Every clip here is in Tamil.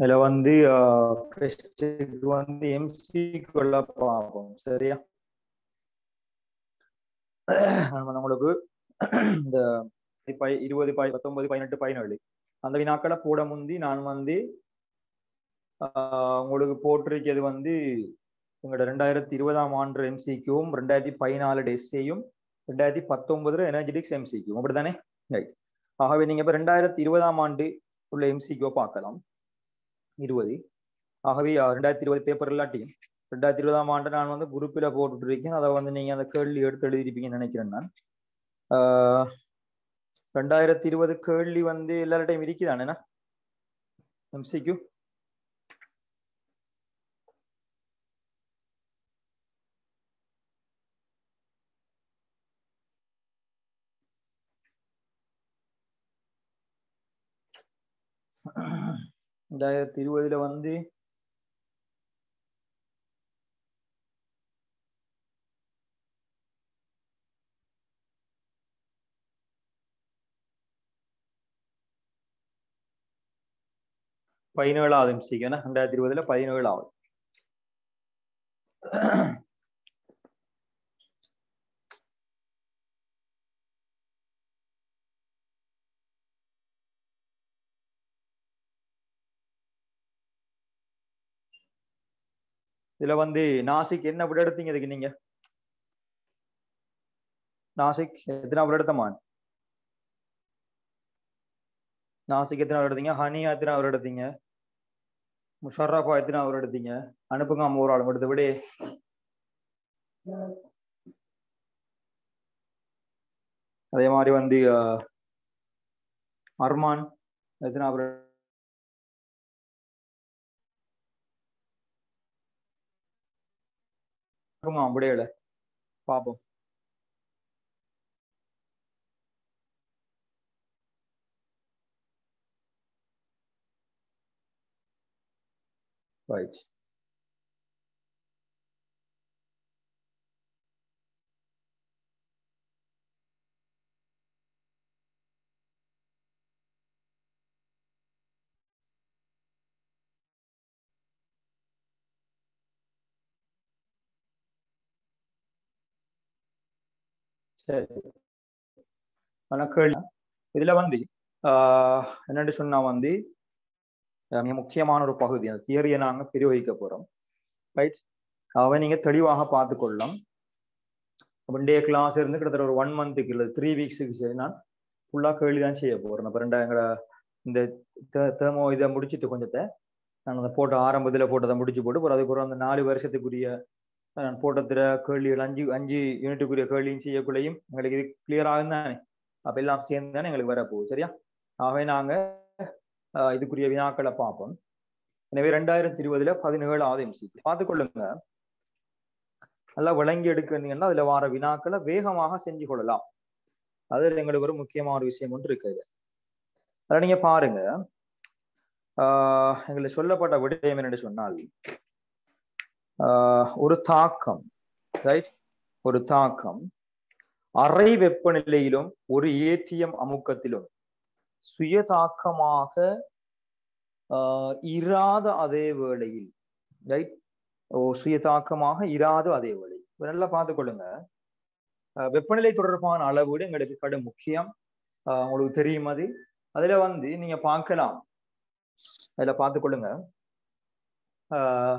இதுல வந்து ஃபர்ஸ்ட்டுக்கு வந்து எம்சிக்குள்ள பார்ப்போம் சரியா நான் வந்து உங்களுக்கு இந்த பை- இருபது பை- பத்தொன்பது பதினெட்டு பதினேழு அந்த வினாக்களை போட முந்தி நான் வந்து ஆஹ், உங்களுக்கு போட்டிருக்கிறது வந்து எங்களோட ரெண்டாயிரத்தி இருபதாம் ஆண்டு எம்சிக்யூவும் ரெண்டாயிரத்தி பதினாலு டெஸ்ஸையும் ரெண்டாயிரத்தி பத்தொன்பதுல எனர்ஜெட்டிக்ஸ் எம்சிக்யூ அப்படித்தானே ரைட் ஆகவே நீங்க இப்ப ரெண்டாயிரத்தி இருபதாம் ஆண்டு உள்ள எம்சிக்யூ பார்க்கலாம் இருபது ஆகவே அஹ், ரெண்டாயிரத்தி இருபது பேப்பர் இல்லாட்டியும் ரெண்டாயிரத்தி இருபதாம் ஆண்டு நான் வந்து குரூப்பில் போட்டுட்டு இருக்கேன் அதை வந்து நீங்க அந்த கேள்வி எடுத்து எழுதிருப்பீங்கன்னு நினைக்கிறேன் நான் ஆஹ், ரெண்டாயிரத்தி இருபது கேள்வி வந்து எல்லார்டையும் இருக்குதானேண்ணா எம்சிக்யூ ரெண்டாயிரத்தி இருபதுல வந்து பதினேழாவது எம்சிக்கு ஏன்னா ரெண்டாயிரத்தி இருபதுல பதினேழாவது இதுல வந்து நாசிக் என்ன விட எடுத்தீங்க இதுக்கு நீங்க நாசிக் எத்தனை விட எடுத்தமான் நாசிக் எத்தனை அவர் எடுத்தீங்க ஹனி எத்தனை அவர் எடுத்தீங்க முஷர்ரஃபா எத்தனை அவர் எடுத்தீங்க அனுப்புங்க அம்மா ஒரு ஆள் எடுத்து விடு அதே மாதிரி வந்து அஹ், அர்மான் எத்தனை அவர் அனுப்புங்க அப்படியே இல்லை பார்ப்போம் ரைட் சரி ஆனா கேள்வி இதுல வந்து ஆஹ் என்னன்னு சொன்னா வந்து அஹ் மிக முக்கியமான ஒரு பகுதி அந்த தியரியை நாங்க பிரயோகிக்க போறோம் ரைட் அவை நீங்க தெளிவாக பார்த்து கொள்ளலாம் டே கிளாஸ் இருந்து கிட்டத்தட்ட ஒரு ஒன் மந்த்துக்கு இல்லை த்ரீ வீக்ஸுக்கு சரி நான் ஃபுல்லாக கேள்வி தான் செய்ய போறேன் அப்போ ரெண்டா எங்களோட இந்த தேமோ இதை முடிச்சிட்டு கொஞ்சத்தை நான் அந்த போட்டோ ஆரம்பத்தில் போட்டதை முடிச்சு போட்டு அப்புறம் அதுக்கப்புறம் அந்த நாலு வருஷத்துக்குரிய நான் போட்டத்தில் கேள்விகள் அஞ்சு அஞ்சு யூனிட்டுக்குரிய கேள்வியும் செய்யக்குள்ளையும் எங்களுக்கு இது கிளியர் ஆகும் தானே அப்போ எல்லாம் சேர்ந்து தானே எங்களுக்கு வரப்போகுது சரியா ஆகவே நாங்கள் ஆஹ் இதுக்குரிய வினாக்களை பார்ப்போம் எனவே ரெண்டாயிரத்தி இருபதுல பதினேழாவது எம்சிக்கு பார்த்துக்கொள்ளுங்க நல்லா விளங்கி எடுக்கிறீங்கன்னா அதுல வர வினாக்களை வேகமாக செஞ்சு கொள்ளலாம் அது எங்களுக்கு ஒரு முக்கியமான ஒரு விஷயம் ஒன்று இருக்குது அதை நீங்க பாருங்க ஆஹ் எங்களுக்கு சொல்லப்பட்ட விடயம் என்னன்னு சொன்னால் ஆஹ் ஒரு தாக்கம் ரைட் ஒரு தாக்கம் அறை வெப்பநிலையிலும் ஒரு ஏடிஎம் அமுக்கத்திலும் சுய தாக்கமாக ஆஹ் இராத அதே வேளையில் ரைட் ஓ சுய தாக்கமாக இராத அதே வேளை இப்ப நல்லா பார்த்துக்கொள்ளுங்க ஆஹ் வெப்பநிலை தொடர்பான அளவீடு எங்களுக்கு கடும் முக்கியம் ஆஹ் உங்களுக்கு தெரியும் அது அதுல வந்து நீங்க பார்க்கலாம் அதுல பார்த்துக்கொள்ளுங்க ஆஹ்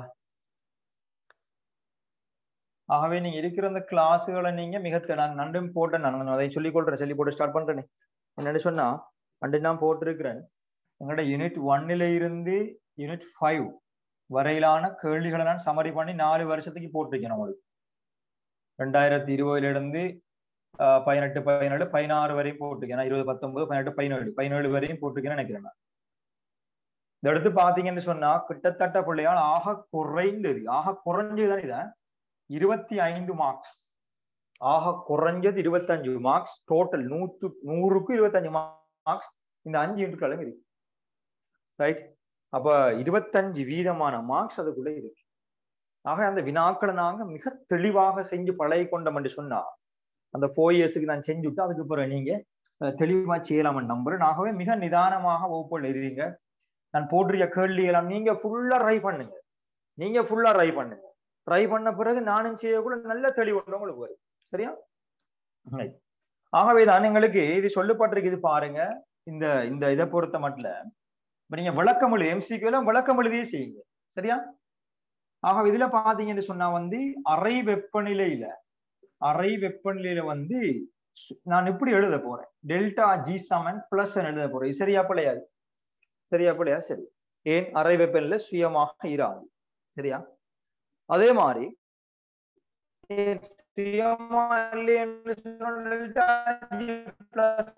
ஆகவே நீங்க இருக்கிற அந்த கிளாஸுகளை நீங்க மிக தெ- நான் நண்டும் போட்டேன் நான் அதை சொல்லிக் கொள்றேன் சொல்லி போட்டு ஸ்டார்ட் பண்றேனே என்னன்னு சொன்னா அண்டு நான் போட்டிருக்கிறேன் எங்களோட யூனிட் ஒன்னில இருந்து யூனிட் ஃபைவ் வரையிலான கேள்விகளை நான் சமரி பண்ணி நாலு வருஷத்துக்கு போட்டிருக்கேன் உங்களுக்கு ரெண்டாயிரத்தி இருபதுல இருந்து ஆஹ், பதினெட்டு பதினேழு பதினாறு வரையும் போட்டிருக்கேன் நான் இருபது பத்தொன்பது பதினெட்டு பதினேழு பதினேழு வரையும் போட்டிருக்கேன்னு நினைக்கிறேன் நான் இந்த எடுத்து பாத்தீங்கன்னு சொன்னா கிட்டத்தட்ட பிள்ளையால் ஆக குறைந்தது ஆக குறைஞ்சதுதான் இதான் இருபத்தி ஐந்து மார்க்ஸ் ஆக குறைஞ்சது இருபத்தஞ்சு மார்க்ஸ் டோட்டல் நூத்து நூறுக்கு இருபத்தஞ்சு மார்க்ஸ் இந்த அஞ்சு யூனிட்களும் இருக்கு ரைட் அப்ப இருபத்தஞ்சு வீதமான மார்க்ஸ் அதுக்குள்ள இருக்கு ஆக அந்த வினாக்களை நாங்க மிக தெளிவாக செஞ்சு பழகி கொண்டோம் என்று சொன்னா அந்த ஃபோர் இயர்ஸுக்கு நான் செஞ்சுட்டு அதுக்கு பிறகு நீங்க அஹ், தெளிவா செய்யலாம்னு நம்புறேன் ஆகவே மிக நிதானமாக வகுப்புகள் எழுதிங்க நான் போட்டிருக்க கேள்வி எல்லாம் நீங்க ஃபுல்லா ட்ரை பண்ணுங்க நீங்க ஃபுல்லா ட்ரை பண்ணுங்க ட்ரை பண்ண பிறகு நானும் செய்யக்கூட நல்ல தெளிவு ஒன்று உங்களுக்கு வரும் சரியா Right. ஆகவேதான் எங்களுக்கு இது சொல்லப்பட்டிருக்கு இது பாருங்க இந்த இந்த இதை பொறுத்த மட்டும் இப்ப நீங்க விளக்கம் எழுதி எம்சிக்யூல விளக்கம் எழுதியே செய்யுங்க சரியா ஆக இதுல பாத்தீங்கன்னு சொன்னா வந்து அறை வெப்பநிலையில அறை வெப்பநிலையில வந்து சு- நான் இப்படி எழுத போறேன் டெல்டா ஜி சமன் பிளஸ் எழுத போறேன் இது சரியா பிள்ளையாது சரியா பிள்ளையா சரி ஏன் அறை வெப்பநிலை சுயமாக இராது சரியா அதே மாதிரி ஏன் சுயமா இல்லைன்னு சொன்னா டெல்டா ஜி பிளஸ்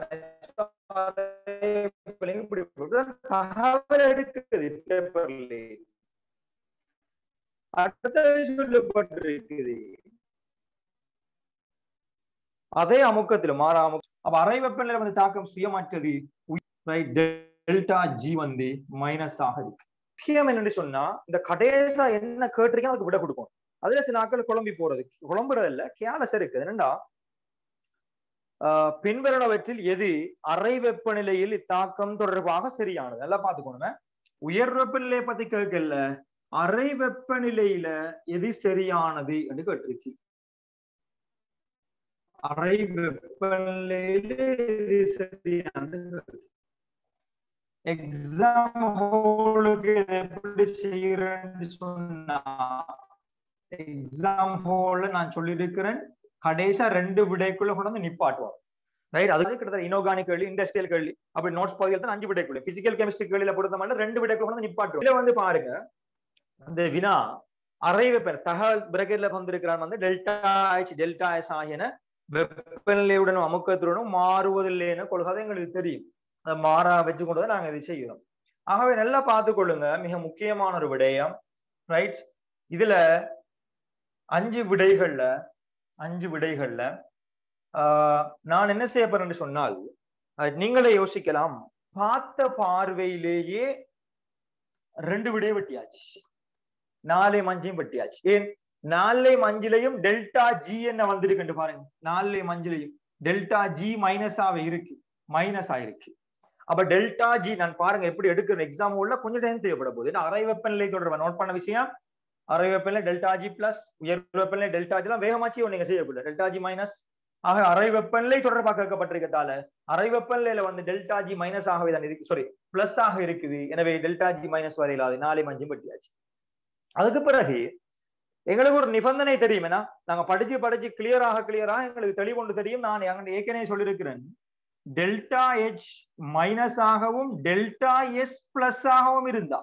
இப்படி போட்டு தகவல் எடுக்குது பேப்பர்ல அடுத்தது சொல்லப்பட்டிருக்குது அதே அமுக்கத்துல மாறா அமுக்கம் அப்ப அறை வெப்பநிலை வந்து தாக்கம் சுயமற்றது ரைட் டெல்டா ஜி வந்து மைனஸ் ஆக இருக்கு முக்கியம் என்னன்னு சொன்னா இந்த கடைசா என்ன கேட்டிருக்கீங்க அதுக்கு விட கொடுக்கும் அதுல சில நாட்கள் குழம்பி போறது குழம்புறது இல்ல கேலஸ் இருக்கு என்னண்டா ஆஹ் பின்வருவனவற்றில் எது அறை வெப்பநிலையில் இத்தாக்கம் தொடர்பாக சரியானது நல்லா பாத்துக்கோங்க உயர் வெப்பநிலையை பத்தி கேட்கல அறை வெப்பநிலையில எது சரியானது என்று கேட்டிருக்கு அறை வெப்பநிலையில எது சரியானது எக்ஸாம் ஹோலுக்கு எப்படி செய்யறேன்னு சொன்னா எக்ஸாம் ஹோல்ல நான் சொல்லியிருக்கிறேன் கடைசியா ரெண்டு விடைக்குள்ள கொண்டு வந்து நிப்பாட்டுவோம் ரைட் அது கிட்டத்தட்ட இனோகானிக் கேள்வி இண்டஸ்ட்ரியல் கேள்வி அப்படி நோட்ஸ் பகுதியில் தான் அஞ்சு விடைக்குள்ள பிசிக்கல் கெமிஸ்ட்ரி கேள்வியில பொறுத்த மட்டும் ரெண்டு விடைக்குள்ள கொண்டு வந்து நிப்பாட்டுவோம் இதுல வந்து பாருங்க அந்த வினா அறை வெப்ப தகவல் பிரகேட்ல வந்திருக்கிறான் வந்து டெல்டா எச் டெல்டா எஸ் ஆகியன வெப்பநிலையுடனும் அமுக்கத்துடனும் மாறுவதில்லைன்னு கொள்கை எங்களுக்கு தெரியும் அதை மாறா வச்சு கொண்டு தான் நாங்க இதை செய்கிறோம் ஆகவே நல்லா பார்த்து கொள்ளுங்க மிக முக்கியமான ஒரு விடயம் ரைட் இதுல அஞ்சு விடைகள்ல அஞ்சு விடைகள்ல ஆஹ் நான் என்ன செய்ய போறேன்னு சொன்னால் அஹ் நீங்களே யோசிக்கலாம் பார்த்த பார்வையிலேயே ரெண்டு விடையை வெட்டியாச்சு நாலே மஞ்சையும் வெட்டியாச்சு ஏன் நாலே மஞ்சிலையும் டெல்டா ஜி என்ன வந்திருக்கு பாருங்க நாலே மஞ்சிலையும் டெல்டா ஜி மைனஸாக இருக்கு மைனஸ் ஆயிருக்கு அப்ப டெல்டா ஜி நான் பாருங்க எப்படி எடுக்கிற எக்ஸாம் உள்ள கொஞ்சம் டைம் தேவைப்பட போகுது ஏன்னா அரை வெப்பநிலை தொடர்பா நோட் பண்ண விஷயம் அரை வெப்பநிலை டெல்டா ஜி பிளஸ் உயர் வெப்பநிலை டெல்டா ஜி எல்லாம் வேகமாச்சு நீங்க செய்யக்கூடாது டெல்டா ஜி மைனஸ் ஆக அரை வெப்பநிலை தொடர்பாக கேட்கப்பட்டிருக்கதால அரை வெப்பநிலையில வந்து டெல்டா ஜி மைனஸ் ஆகவே தான் இருக்கு சாரி பிளஸ் ஆக இருக்குது எனவே டெல்டா ஜி மைனஸ் வரையிலாது நாலே மஞ்சு பட்டியாச்சு அதுக்கு பிறகு எங்களுக்கு ஒரு நிபந்தனை தெரியும் ஏன்னா நாங்க படிச்சு படிச்சு கிளியராக கிளியராக எங்களுக்கு தெளிவொன்று தெரியும் நான் ஏற்கனவே சொல்லியிருக்கிறேன் டெல்டா எச் மைனஸ் ஆகவும் டெல்டா எஸ் பிளஸ் ஆகவும் இருந்தா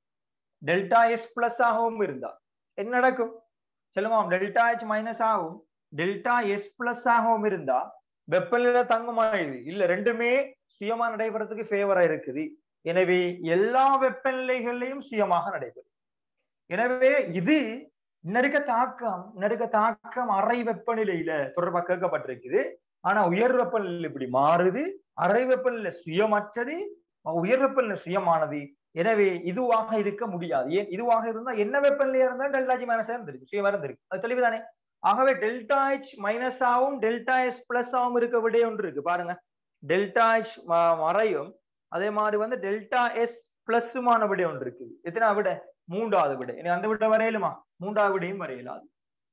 டெல்டா எஸ் பிளஸ் ஆகவும் இருந்தா என்ன நடக்கும் சொல்லுங்க டெல்டா எச் மைனஸ் ஆகும் டெல்டா எஸ் பிளஸ் ஆகவும் இருந்தா வெப்பநிலை தங்கமாயுது இல்ல ரெண்டுமே சுயமா நடைபெறதுக்கு ஃபேவரா இருக்குது எனவே எல்லா வெப்பநிலைகள்லையும் சுயமாக நடைபெறும் எனவே இது நெருக்க தாக்கம் நெருக்க தாக்கம் அறை வெப்பநிலையில தொடர்பாக கேட்கப்பட்டிருக்குது ஆனா உயர் வெப்பநிலை இப்படி மாறுது அறை வெப்பநிலை சுயமற்றது உயர் வெப்பநிலை சுயமானது எனவே இதுவாக இருக்க முடியாது ஏன் இதுவாக இருந்தா என்ன வெப்பநிலையா இருந்தா டெல்டா ஜி மைனஸ் இருந்திருக்கு சுயமா இருந்திருக்கு அது தெளிவுதானே ஆகவே டெல்டா எச் மைனஸ் ஆகும் டெல்டா எஸ் பிளஸ் ஆகும் இருக்க விட ஒன்று இருக்கு பாருங்க டெல்டா எச் மறையும் அதே மாதிரி வந்து டெல்டா எஸ் பிளஸ்மான விட ஒன்று இருக்கு எத்தனை விட மூன்றாவது விட இனி அந்த விட வரையலுமா மூன்றாவது விடையும் வரையலாது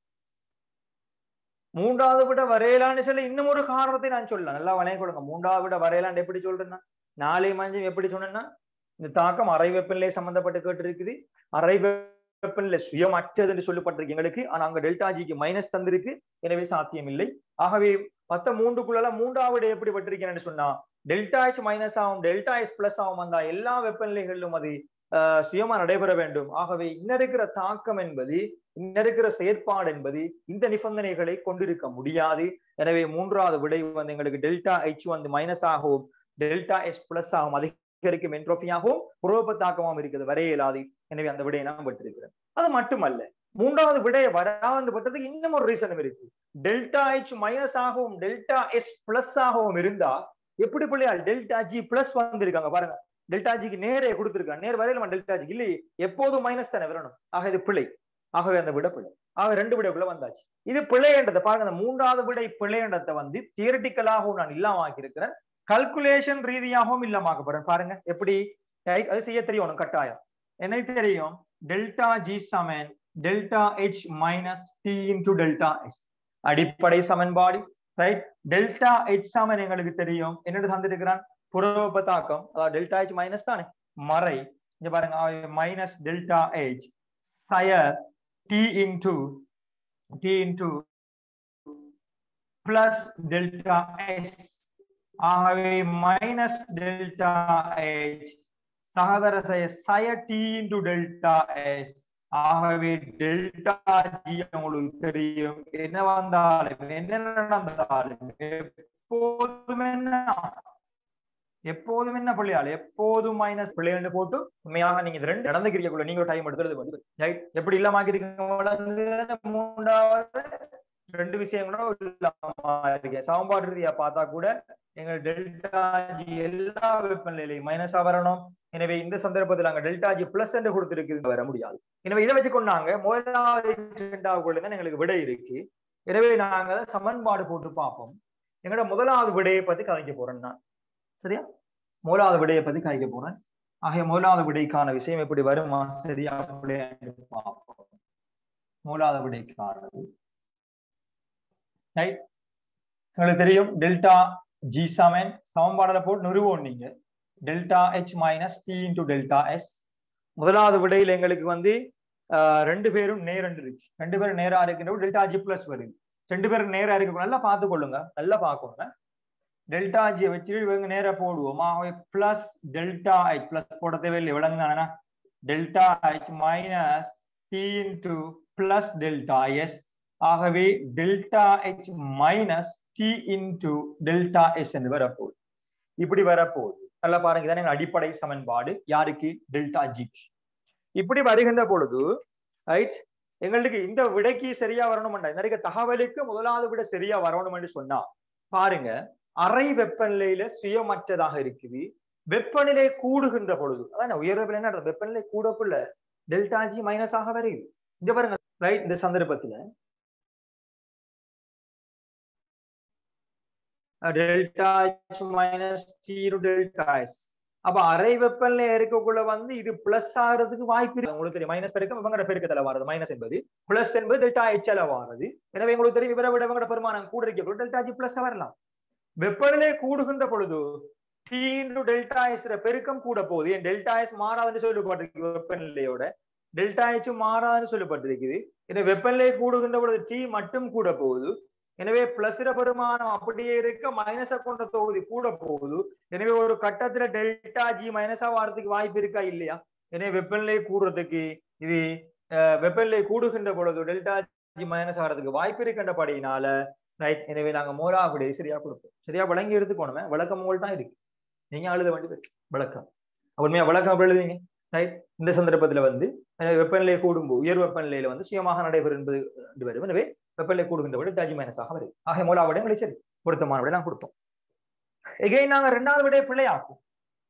மூன்றாவது விட வரையலான்னு சொல்லி இன்னும் ஒரு காரணத்தை நான் சொல்லலாம் நல்லா வளைய கொடுங்க மூன்றாவது விட வரையலான்னு எப்படி சொல்றேன்னா நாளை மஞ்சள் எப்படி சொன்னேன்னா இந்த தாக்கம் அறை வெப்பநிலை சம்பந்தப்பட்டு கேட்டு இருக்குது அறை வெப்பநிலை சுயமற்றது என்று சொல்லப்பட்டிருக்கு எங்களுக்கு ஆனா அங்க டெல்டா ஜிக்கு மைனஸ் தந்திருக்கு எனவே சாத்தியம் இல்லை ஆகவே பத்த மூன்றுக்குள்ள மூன்றாவது எப்படி பட்டிருக்கேன்னு சொன்னா டெல்டா எச் மைனஸ் ஆகும் டெல்டா எஸ் பிளஸ் ஆகும் வந்தா எல்லா வெப்பநிலைகளிலும் அது சுயமா நடைபெற வேண்டும் ஆகவே இன்ன இருக்கிற தாக்கம் என்பது இன்ன இருக்கிற செயற்பாடு என்பது இந்த நிபந்தனைகளை கொண்டிருக்க முடியாது எனவே மூன்றாவது விடை வந்து எங்களுக்கு டெல்டா எச் வந்து மைனஸ் ஆகவும் டெல்டா எஸ் பிளஸ் ஆகும் அதிகரிக்கும் என்ட்ரோஃபியாகவும் புரோப தாக்கமாகவும் இருக்குது வரைய இயலாது எனவே அந்த விடையை நான் பெற்றிருக்கிறேன் அது மட்டுமல்ல மூன்றாவது விடையை வராது பட்டதுக்கு இன்னும் ஒரு ரீசனும் இருக்கு டெல்டா எச் மைனஸ் ஆகவும் டெல்டா எஸ் பிளஸ் ஆகவும் இருந்தா எப்படி பிள்ளையால் டெல்டா ஜி பிளஸ் வந்திருக்காங்க பாருங்க டெல்டா ஜிக்கு நேரே கொடுத்திருக்காங்க நேர் வரையில டெல்டா ஜிக்கு இல்லையே எப்போதும் மைனஸ் தானே வரணும் ஆக இது பிழை ஆகவே அந்த விட பிழை ஆக ரெண்டு விடைக்குள்ள வந்தாச்சு இது பிழைன்றதை பாருங்க அந்த மூன்றாவது விடை பிழைன்றதை வந்து தியரட்டிக்கலாகவும் நான் இல்லாம ஆக்கியிருக்கிறேன் கல்குலேஷன் ரீதியாகவும் இல்லாமக்கப்படுறேன் பாருங்க எப்படி ரைட் அது செய்ய தெரியணும் கட்டாயம் எனக்கு தெரியும் டெல்டா ஜி சமன் delta H minus T into delta S அடிப்படை சமன்பாடு ரைட் டெல்டா ஹெச் சமன் எங்களுக்கு தெரியும் என்னென்னு தந்திருக்கிறான் புறவெப்ப தாக்கம் அதாவது டெல்டா ஹெச் மைனஸ் தானே மறை இங்க பாருங்க மைனஸ் டெல்டா ஹெச் சய T into T into plus delta S ஆகவே மைனஸ் டெல்டா ஹெச் சகதர செய்ய சய டி இன்டு டெல்டா எஸ் ஆகவே டெல்டா ஜி உங்களுக்கு தெரியும் என்ன வந்தாலும் என்ன நடந்தாலும் எப்போதும் என்ன எப்போதும் என்ன பிள்ளையாள் எப்போதும் மைனஸ் பிள்ளைகள் போட்டு உண்மையாக நீங்க இது ரெண்டு நடந்துக்கிறீங்க நீங்க டைம் எடுத்துறது வந்து ரைட் எப்படி இல்லாமக்கிறீங்க மூன்றாவது ரெண்டு விஷயம் கூட இல்லாம இருக்கேன் சாம்பாடு ரீதியா பார்த்தா கூட எங்க டெல்டா ஜி எல்லா வெப்பநிலையிலையும் மைனஸா வரணும் எனவே இந்த சந்தர்ப்பத்தில் அங்க டெல்டா ஜி பிளஸ் என்று கொடுத்திருக்கு வர முடியாது எனவே இதை வச்சு கொண்டாங்க முதலாவது இரண்டாவது தான் எங்களுக்கு விடை இருக்கு எனவே நாங்க சமன்பாடு போட்டு பார்ப்போம் எங்களோட முதலாவது விடையை பத்தி கதைக்க போறேன் நான் சரியா முதலாவது விடையை பத்தி கதைக்க போறேன் ஆகிய முதலாவது விடைக்கான விஷயம் எப்படி வருமா சரியா பார்ப்போம் முதலாவது விடைக்கானது ரைட் உங்களுக்கு தெரியும் டெல்டா ஜி சமன் சமன்பாடுல போட்டு நிறுவோம் நீங்க delta H minus T into delta S முதலாவது விடையில எங்களுக்கு வந்து ரெண்டு பேரும் நேரண்டு இருக்கு ரெண்டு பேரும் நேரா இருக்கின்ற டெல்டா ஜி பிளஸ் வருது ரெண்டு பேரும் நேரா இருக்கு நல்லா பார்த்து கொள்ளுங்க நல்லா பார்க்கோங்க டெல்டா ஜியை வச்சுட்டு இவங்க நேரா போடுவோம் ஆகவே பிளஸ் டெல்டா ஹெச் பிளஸ் போட தேவையில்லை விளங்குதானா delta H minus T into plus delta S ஆகவே delta H minus T into delta S என்று வரப்போகுது இப்படி வரப்போகுது நல்லா பாருங்க இதான் அடிப்படை சமன்பாடு யாருக்கு டெல்டா ஜிக்கு இப்படி வருகின்ற பொழுது ரைட் எங்களுக்கு இந்த விடைக்கு சரியா வரணும்டா இந்த இருக்க தகவலுக்கு முதலாவது விட சரியா வரணும் என்று சொன்னா பாருங்க அறை வெப்பநிலையில சுயமற்றதாக இருக்குது வெப்பநிலை கூடுகின்ற பொழுது அதான் உயர் வெப்பநிலை என்ன வெப்பநிலை கூடக்குள்ள டெல்டா ஜி மைனஸ் ஆக வருது இங்க பாருங்க ரைட் இந்த சந்தர்ப்பத்துல delta H minus zero delta S அப்ப அரை வெப்பநிலை இருக்கக்குள்ள வந்து இது பிளஸ் ஆகிறதுக்கு வாய்ப்பு இருக்கு உங்களுக்கு தெரியும் மைனஸ் பெருக்கம் இவங்க பெருக்கத்துல வாரது மைனஸ் என்பது பிளஸ் என்பது டெல்டா எச்ல வாரது எனவே உங்களுக்கு தெரியும் இவரை விட இவங்க பெருமானம் கூட இருக்க டெல்டா ஜி பிளஸ் வரலாம் வெப்பநிலை கூடுகின்ற பொழுது டி இன்டு டெல்டா எஸ் பெருக்கம் கூட போகுது என் டெல்டா எஸ் மாறாதுன்னு சொல்லப்பட்டிருக்கு வெப்பநிலையோட டெல்டா எச் மாறாதுன்னு சொல்லப்பட்டிருக்குது எனவே வெப்பநிலை கூடுகின்ற பொழுது டி மட்டும் கூட போகுது எனவே பிளஸ்ர பெருமானம் அப்படியே இருக்க மைனஸ கொண்ட தொகுதி கூட போகுது எனவே ஒரு கட்டத்துல டெல்டா ஜி மைனஸா வாரத்துக்கு வாய்ப்பு இருக்கா இல்லையா எனவே வெப்பநிலை கூடுறதுக்கு இது வெப்பநிலை கூடுகின்ற பொழுது டெல்டா ஜி மைனஸ் ஆகிறதுக்கு வாய்ப்பு இருக்கின்றபடியினால ரைட் எனவே நாங்க மோரா விடை சரியா கொடுப்போம் சரியா விளங்கி எடுத்துக்கோணுமே விளக்கம் உங்கள் தான் இருக்கு நீங்க எழுத வேண்டியது விளக்கம் உண்மையா விளக்கம் அப்படி எழுதுவீங்க ரைட் இந்த சந்தர்ப்பத்துல வந்து வெப்பநிலை கூடும்போது உயர் வெப்பநிலையில வந்து சுயமாக நடைபெறும் என்பது வரும் எனவே வெப்பநிலை கூடுகின்ற விட டாஜி மைனஸ் ஆக வருது ஆக மூலா விட எங்களுக்கு சரி பொருத்தமான விட நான் கொடுத்தோம் எகைன் நாங்க ரெண்டாவது விட பிள்ளையாக்கும்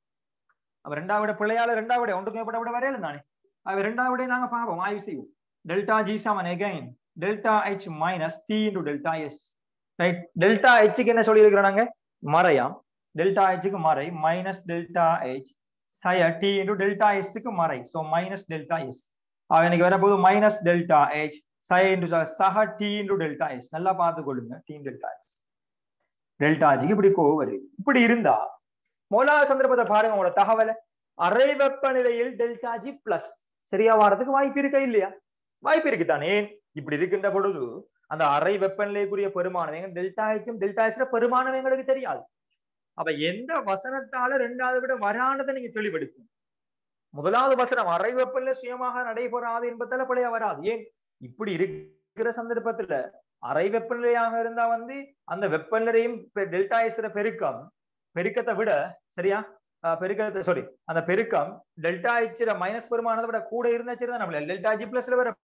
அப்ப ரெண்டாவது விட பிள்ளையால ரெண்டாவது விட ஒன்றுக்கு மேற்பட்ட விட வரையில தானே அவ ரெண்டாவது விட நாங்க பார்ப்போம் ஆய்வு செய்வோம் டெல்டா ஜி சமன் again delta H minus T into delta S right delta ஹெச்சுக்கு என்ன சொல்லியிருக்கிறாங்க மறையாம் டெல்டா ஹெச்சுக்கு மறை மைனஸ் டெல்டா ஹெச் சய டி இன்டு டெல்டா எஸ்க்கு மறை ஸோ மைனஸ் டெல்டா எஸ் எனக்கு வரப்போது மைனஸ் டெல்டா ஹெச் சை இன்டு சக டி இன்டு டெல்டா எஸ் நல்லா பார்த்து கொள்ளுங்க டி டெல்டா எஸ் டெல்டா ஜிக்கு இப்படி கோ வருது இப்படி இருந்தா மூலாவது சந்தர்ப்பத்தை பாருங்க உங்களோட தகவலை அரை வெப்பநிலையில் டெல்டா ஜி பிளஸ் சரியா வாரத்துக்கு வாய்ப்பு இருக்கா இல்லையா வாய்ப்பு இருக்கு தானே இப்படி இருக்கின்ற பொழுது அந்த அரை வெப்பநிலைக்குரிய பெருமானம் டெல்டா ஹெச்சும் டெல்டா எஸ் பெருமானம் எங்களுக்கு தெரியாது அப்ப எந்த வசனத்தால ரெண்டாவது விட வரானதை நீங்க தெளிவெடுக்கும் முதலாவது வசனம் அரை வெப்பநிலை சுயமாக நடைபெறாது என்பதால பிழையா வராது ஏன் இப்படி இருக்கிற சந்தர்ப்பத்துல அரை வெப்பநிலையாக இருந்தா வந்து அந்த வெப்பநிலையும் டெல்டா எஸ்ற பெருக்கம் பெருக்கத்தை விட சரியா பெருக்கத்தை சாரி அந்த பெருக்கம் டெல்டா எச்சில மைனஸ் பெருமானதை விட கூட இருந்தா சரி தான் நம்மள டெல்டா ஜி பிளஸ்ல வர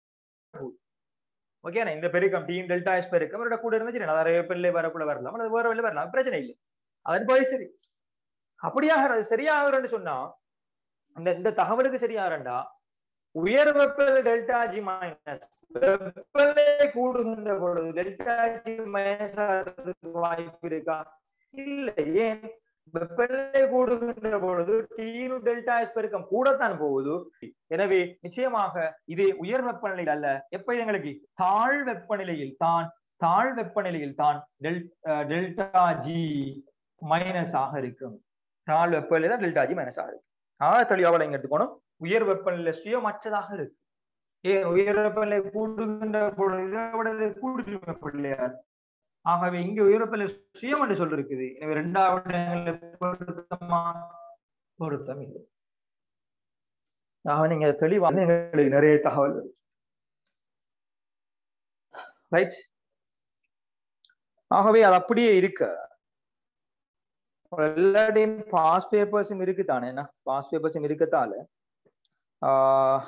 ஓகேண்ணா இந்த பெருக்கம் டீம் டெல்டா எஸ் பெருக்கம் விட கூட இருந்தா சரி அரை வெப்பநிலை வரக்குள்ள வரலாம் அல்லது வேற வெளில வரலாம் பிரச்சனை இல்லை அதன் போய் சரி அப்படியாக சரியாகிறன்னு சொன்னா இந்த இந்த தகவலுக்கு சரியாகிறண்டா உயர் வெப்பநிலை டெல்டா ஜி மைனஸ் வெப்பநிலை கூடுகின்ற பொழுது டெல்டா ஜி மைனஸ் ஆகிறதுக்கு வாய்ப்பு இருக்கா இல்ல ஏன் வெப்பநிலை கூடுகின்ற பொழுது டீனு டெல்டா எஸ் பெருக்கம் கூடத்தான் போகுது எனவே நிச்சயமாக இது உயர் வெப்பநிலையில் அல்ல எப்ப எங்களுக்கு தாழ் வெப்பநிலையில் தான் தாழ் வெப்பநிலையில் தான் டெல் டெல்டா ஜி மைனஸ் ஆக இருக்கும் தாழ் வெப்பநிலை தான் டெல்டா ஜி மைனஸ் ஆக இருக்கும் ஆக தெளிவாக இங்க எடுத்துக்கணும் உயர் வெப்பநிலை சுயமற்றதாக இருக்கு ஏன் உயர் வெப்பநிலை கூடுகின்ற பொழுது கூடுகிற வெப்பநிலையா ஆகவே இங்க உயர் வெப்பநிலை சுயம் என்று சொல்லிருக்குது எனவே இரண்டாவது பொருத்தமா பொருத்தம் இல்லை ஆக நீங்க தெளிவா எங்களுக்கு நிறைய தகவல் ரைட் ஆகவே அது அப்படியே இருக்க எல்லாத்தையும் பாஸ் பேப்பர்ஸும் இருக்குதானே என்ன பாஸ் பேப்பர்ஸும் இருக்கத்தால ஆஹ்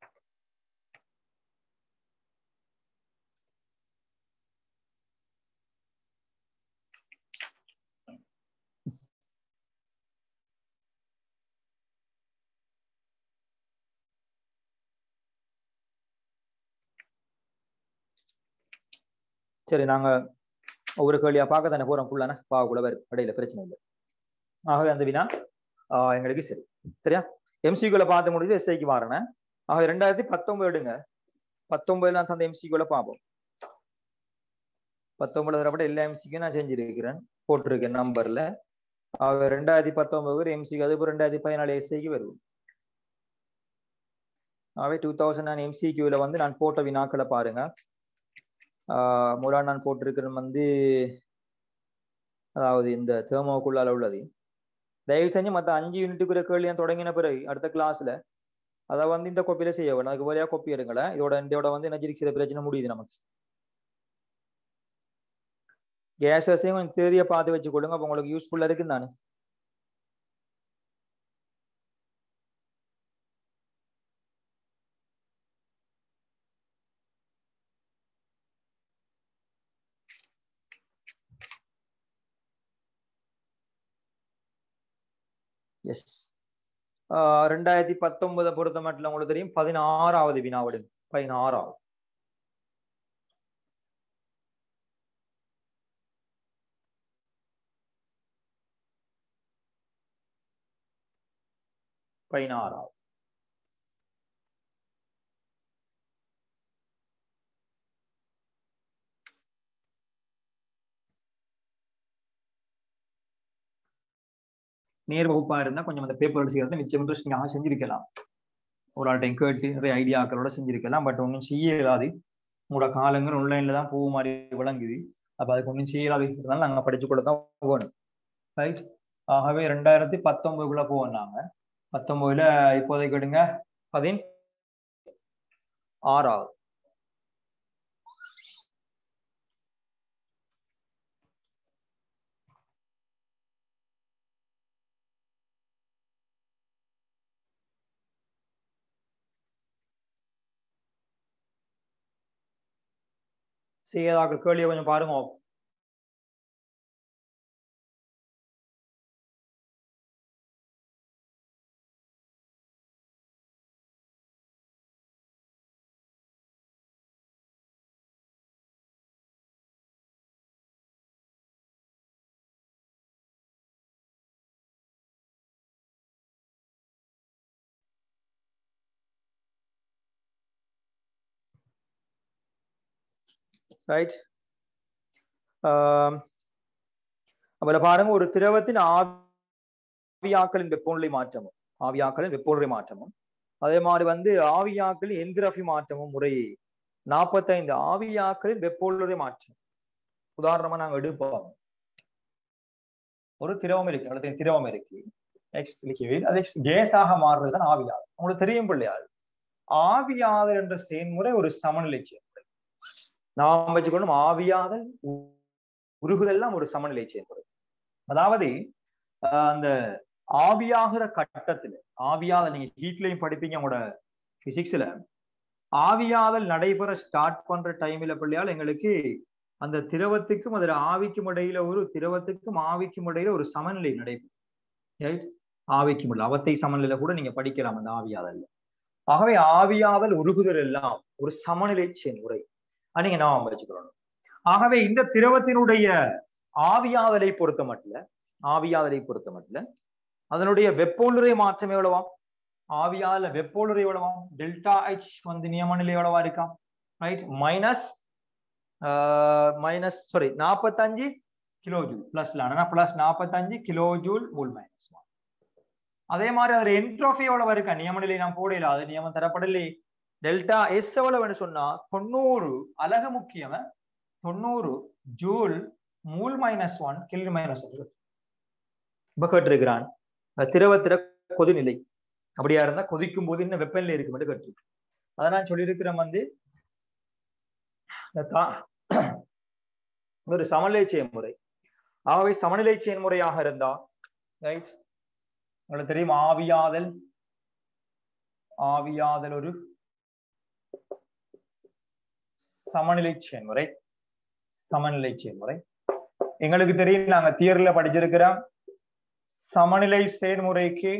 சரி நாங்க ஒவ்வொரு கேள்வியா பார்க்க தானே போறோம் ஃபுல்லான பாவ கூட வரும் இடையில பிரச்சனை இல்லை ஆகவே அந்த வினா ஆஹ் எங்களுக்கு சரி சரியா எம்சிக்குள்ள பார்த்து முடிஞ்சு எஸ்ஐக்கு மாறினேன் ஆக ரெண்டாயிரத்தி பத்தொன்பது எடுங்க பத்தொன்பதுல தந்த எம்சிக்குள்ள பார்ப்போம் பத்தொன்பது தரப்பட்ட எல்லா எம்சிக்கும் நான் செஞ்சிருக்கிறேன் போட்டிருக்கேன் நம்பர்ல ஆக ரெண்டாயிரத்தி பத்தொன்பது எம்சிக்கு அது ரெண்டாயிரத்தி பதினாலு எஸ்ஐக்கு வருவோம் ஆகவே டூ தௌசண்ட் நான் எம்சிக்யூல வந்து நான் போட்ட வினாக்களை பாருங்க முதலாக நான் போட்டிருக்கிறேன் வந்து அதாவது இந்த தேர்மோக்குள்ளால உள்ளது தயவு செஞ்சு மற்ற அஞ்சு யூனிட்டுக்குரிய கேள்வி தொடங்கின பிறகு அடுத்த கிளாஸ்ல அதை வந்து இந்த கோப்பியில செய்ய வேணும் அதுக்கு வழியா கோப்பி எடுங்களேன் இதோட இதோட வந்து எனர்ஜி சில பிரச்சனை முடியுது நமக்கு கேஸஸையும் கொஞ்சம் தேரிய பார்த்து வச்சு கொடுங்க அப்போ உங்களுக்கு யூஸ்ஃபுல்லா இருக்கு தானே எஸ் ரெண்டாயிரத்தி பத்தொன்பதை பொறுத்த மட்டும் உங்களுக்கு தெரியும் பதினாறாவது வினாவிடு பதினாறாவது பதினாறாவது நேர் வகுப்பா இருந்தா கொஞ்சம் அந்த பேப்பர் செய்யறத நிச்சயம் இன்ட்ரெஸ்டிங்காக செஞ்சிருக்கலாம் ஒரு ஆள் டைம் கேட்டு நிறைய ஐடியாக்களோட செஞ்சிருக்கலாம் பட் ஒன்றும் செய்ய இயலாது உங்களோட காலங்கள் ஆன்லைன்ல தான் போக மாதிரி விளங்குது அப்ப அதுக்கு ஒன்றும் செய்யலாது இருக்கிறதால நாங்க படிச்சு கூட தான் போகணும் ரைட் ஆகவே ரெண்டாயிரத்தி பத்தொன்பதுக்குள்ள போவோம் நாங்க பத்தொன்பதுல இப்போதைக்கு எடுங்க பதின் ஆறாவது செய்யதாக கேள்வியை கொஞ்சம் பாருங்க ரைட் அதுல பாருங்க ஒரு திரவத்தின் ஆவியாக்களின் வெப்பநிலை மாற்றமும் ஆவியாக்களின் வெப்பநிலை மாற்றமும் அதே மாதிரி வந்து ஆவியாக்களின் எந்திரஃபி மாற்றமும் முறையே நாற்பத்தைந்து ஆவியாக்களின் வெப்பநிலை மாற்றம் உதாரணமா நாங்க எடுப்போம் ஒரு திரவம் இருக்கு அல்லது திரவம் இருக்கு எக்ஸ் லிக்விட் அது கேஸாக மாறுறதுதான் ஆவியாதல் உங்களுக்கு தெரியும் பிள்ளையாது ஆவியாதல் என்ற செயல்முறை ஒரு சமநிலை செயல்முறை நாம் வச்சுக்கணும் ஆவியாதல் உருகுதெல்லாம் ஒரு சமநிலை செயல்முறை அதாவது அந்த ஆவியாகிற கட்டத்துல ஆவியாதல் நீங்க ஹீட்லையும் படிப்பீங்க உங்களோட பிசிக்ஸ்ல ஆவியாதல் நடைபெற ஸ்டார்ட் பண்ற டைம்ல பிள்ளையால் எங்களுக்கு அந்த திரவத்துக்கும் அதுல ஆவிக்கும் இடையில ஒரு திரவத்துக்கும் ஆவிக்கும் இடையில ஒரு சமநிலை நடைபெறும் ரைட் ஆவிக்கும் உள்ள அவத்தை சமநிலையில கூட நீங்க படிக்கலாம் அந்த ஆவியாதல்ல ஆகவே ஆவியாதல் உருகுதல் எல்லாம் ஒரு சமநிலை செயல்முறை நீங்க நான் வச்சுக்கணும் ஆகவே இந்த திரவத்தினுடைய ஆவியாதலை பொறுத்த மட்டும் ஆவியாதலை பொறுத்த மட்டும் அதனுடைய வெப்போலுரை மாற்றம் எவ்வளவா ஆவியாதல வெப்போலுரை எவ்வளவா டெல்டா ஹெச் வந்து நியம நிலை எவ்வளவா இருக்கா ரைட் மைனஸ் மைனஸ் சாரி நாற்பத்தஞ்சு கிலோ ஜூல் பிளஸ்ல ஆனா பிளஸ் நாற்பத்தஞ்சு கிலோ ஜூல் மூல் மைனஸ் அதே மாதிரி அதுல என்ட்ரோஃபி எவ்வளவு இருக்கா நியம நிலை நான் போடல அது நியமம் தரப்படலை டெல்டா எஸ் எவ்வளவுன்னு சொன்னா தொண்ணூறு அலகு முக்கியம் தொண்ணூறு ஜூல் மூல் மைனஸ் ஒன் கில் மைனஸ் இப்ப கேட்டிருக்கிறான் திரவத்திர கொதிநிலை அப்படியா இருந்தா கொதிக்கும் போது இன்னும் வெப்பநிலை இருக்கு மட்டும் கேட்டிருக்கு அதை நான் சொல்லியிருக்கிறேன் வந்து ஒரு சமநிலை செயல்முறை ஆகவே சமநிலை செயல்முறையாக இருந்தா ரைட் உங்களுக்கு தெரியும் ஆவியாதல் ஆவியாதல் ஒரு சமநிலை செயல்முறை சமநிலை செயல்முறை எங்களுக்கு தெரியும் நாங்க தியர்ல படிச்சிருக்கிறோம் சமநிலை செயல்முறைக்கு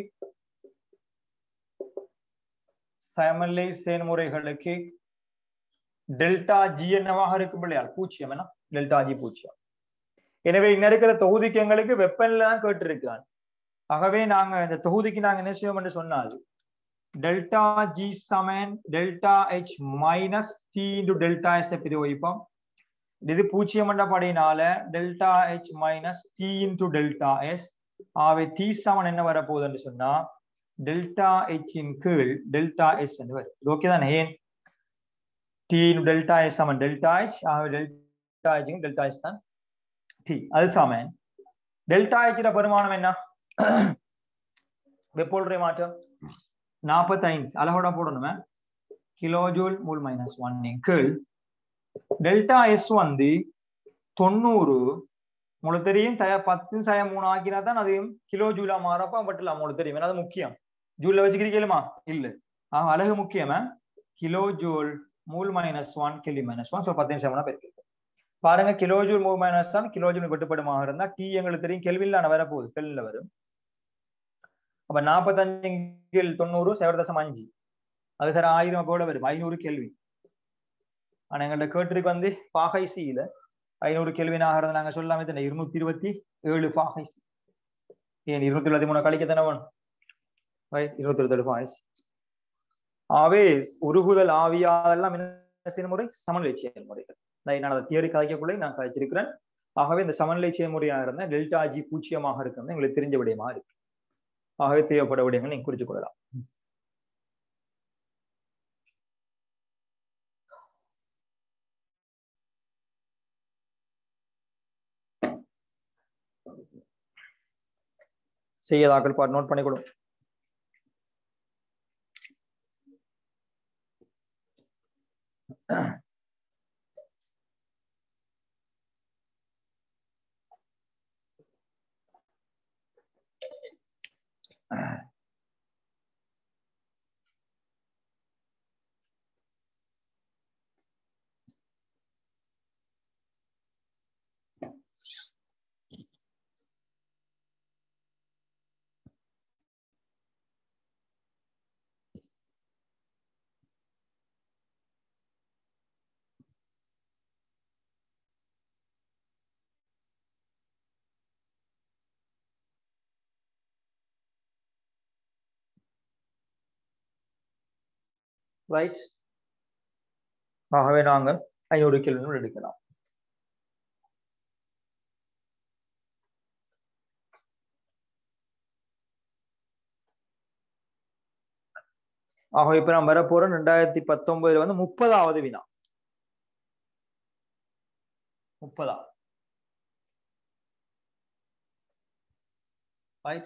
சமநிலை செயல்முறைகளுக்கு டெல்டா ஜி என்னவாக இருக்கும் இல்லையா பூஜ்ஜியம் என்ன டெல்டா ஜி பூஜ்ஜியம் எனவே இங்க இருக்கிற தொகுதிக்கு எங்களுக்கு வெப்பநிலை தான் கேட்டிருக்கிறான் ஆகவே நாங்க இந்த தொகுதிக்கு நாங்க என்ன செய்வோம் என்று சொன்னால் டெல்டா ஜி சமன் delta H minus T into delta S பிரயோகிப்போம் இது பூஜ்ஜியம் என்ற படினால delta H minus T into delta S ஆகவே டி சமன் என்ன வரப்போகுதுன்னு சொன்னா டெல்டா ஹெச் இன் கீழ் டெல்டா எஸ் என்று வரும் இது ஓகே தானே ஏன் டி இன் டெல்டா எஸ் சமன் டெல்டா ஹெச் ஆகவே டெல்டா ஹெச் டெல்டா எஸ் தான் டி அது சமன் டெல்டா ஹெச் பெருமானம் என்ன வெப்போல்றை மாற்றம் நாற்பத்தைந்து அழகோட போடணுமே kilojoule mole minus one கீழ் டெல்டா எஸ் வந்து தொண்ணூறு உங்களுக்கு தெரியும் தய பத்து சய மூணு ஆக்கினா தான் அதையும் கிலோ ஜூலா மாறப்ப பட்டலாம் உங்களுக்கு தெரியும் அது முக்கியம் ஜூல்ல வச்சுக்கிறீங்களா இல்ல ஆஹ் அழகு முக்கியமா kilojoule mole minus one கிலி மைனஸ் ஒன் ஸோ பத்து செவனா பெருக்கு பாருங்க kilojoule mole minus one kilojoule வெட்டுப்படுமாக இருந்தா டி எங்களுக்கு தெரியும் கெல்வில்ல வரப்போகுது கெல்ல வரும் அப்ப நாற்பத்தஞ்சு கீழ் தொண்ணூறு சைவ தசம் அஞ்சு அது சார் ஆயிரம் போல வரும் ஐநூறு கேள்வி ஆனா எங்கள்ட்ட கேட்டிருக்கு வந்து பாகை சியில ஐநூறு கேள்வினாக இருந்து நாங்க சொல்லாம தானே இருநூத்தி இருபத்தி ஏழு பாகை சி ஏன் இருநூத்தி இருபத்தி மூணு கழிக்க தானே வேணும் இருநூத்தி இருபத்தி ஏழு பாகை ஆவே உருகுதல் ஆவியாதெல்லாம் என்ன செயல்முறை சமநிலை செயல்முறைகள் நான் அதை தியரி கதைக்கக்குள்ளே நான் கதைச்சிருக்கிறேன் ஆகவே இந்த சமநிலை செயல்முறையாக இருந்தா டெல்டா ஜி பூச்சியமாக இருக்கிறது எங்களுக்கு தெரிஞ்ச விடயமா இருக்கு ஆகவே தேவைப்பட விடயங்கள் நீங்க குறிச்சு கொள்ளலாம் செய்யதாக்கள் பாட்டு நோட் பண்ணிக்கொள்ளும் ரைட் ஆகவே நாங்கள் ஐநூறு கிலோ எடுக்கலாம் ஆக இப்ப நான் வரப்போறோம் ரெண்டாயிரத்தி பத்தொன்பதுல வந்து முப்பதாவது வினா முப்பதா ரைட்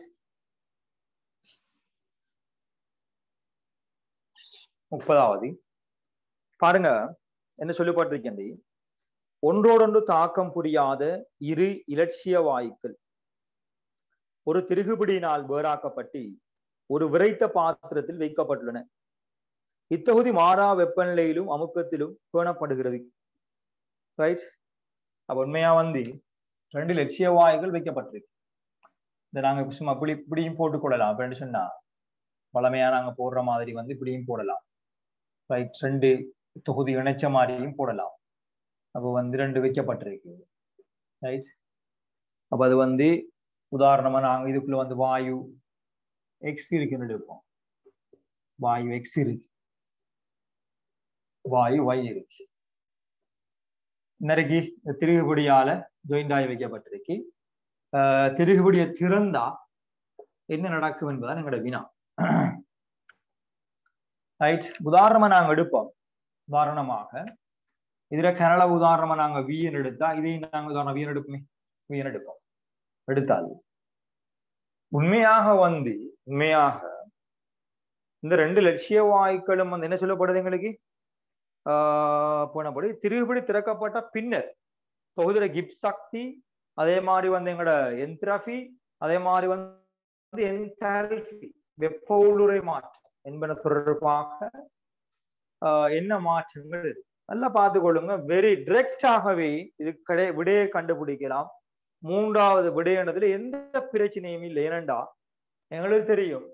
முப்பதாவது பாருங்க என்ன சொல்லப்பட்டிருக்கேன் ஒன்றோடொன்று தாக்கம் புரியாத இரு இலட்சிய வாயுக்கள் ஒரு திருகுபிடியினால் வேறாக்கப்பட்டு ஒரு விரைத்த பாத்திரத்தில் வைக்கப்பட்டுள்ளன இத்தொகுதி மாறா வெப்பநிலையிலும் அமுக்கத்திலும் பேணப்படுகிறது ரைட் அப்ப உண்மையா வந்து ரெண்டு லட்சிய வாயுகள் வைக்கப்பட்டிருக்கு இந்த நாங்க சும்மா இப்படி இப்படியும் போட்டுக்கொள்ளலாம் அப்படின்னு சொன்னா வளமையா நாங்க போடுற மாதிரி வந்து இப்படியும் போடலாம் ரைட் ரெண்டு தொகுதி இணைச்ச மாதிரியும் போடலாம் அப்போ வந்து ரெண்டு வைக்கப்பட்டிருக்கு ரைட் அப்ப அது வந்து உதாரணமா நாங்க இதுக்குள்ள வந்து வாயு எக்ஸ் இருக்குன்னு எடுப்போம் வாயு எக்ஸ் இருக்கு வாயு ஒய் இருக்கு இன்னைக்கு திருகுபடியால ஜாயிண்ட் ஆகி வைக்கப்பட்டிருக்கு திருகுபடியை திறந்தா என்ன நடக்கும் என்பதான் எங்களோட வினா ரைட் உதாரணமா நாங்க எடுப்போம் உதாரணமாக இதுல கனட உதாரணமா நாங்க வியன் எடுத்தா இதையும் நாங்க உதாரணம் வியன் எடுப்போமே வியன் எடுப்போம் எடுத்தால் உண்மையாக வந்து உண்மையாக இந்த ரெண்டு லட்சிய வாயுக்களும் வந்து என்ன சொல்லப்படுது எங்களுக்கு ஆஹ் போனபடி திருகுபடி திறக்கப்பட்ட பின்னர் தொகுதியில கிப் சக்தி அதே மாதிரி வந்து எங்களோட என்த்ரஃபி அதே மாதிரி வந்து என்தால்பி வெப்ப உள்ளுரை மாற்றம் என்பன தொடர்பாக என்ன மாற்றங்கள் இருக்கு நல்லா பார்த்துக்கொள்ளுங்க வெரி டிரெக்டாகவே இது கடை விடையை கண்டுபிடிக்கலாம் மூன்றாவது விடையானதுல எந்த பிரச்சனையும் இல்லை ஏனண்டா எங்களுக்கு தெரியும்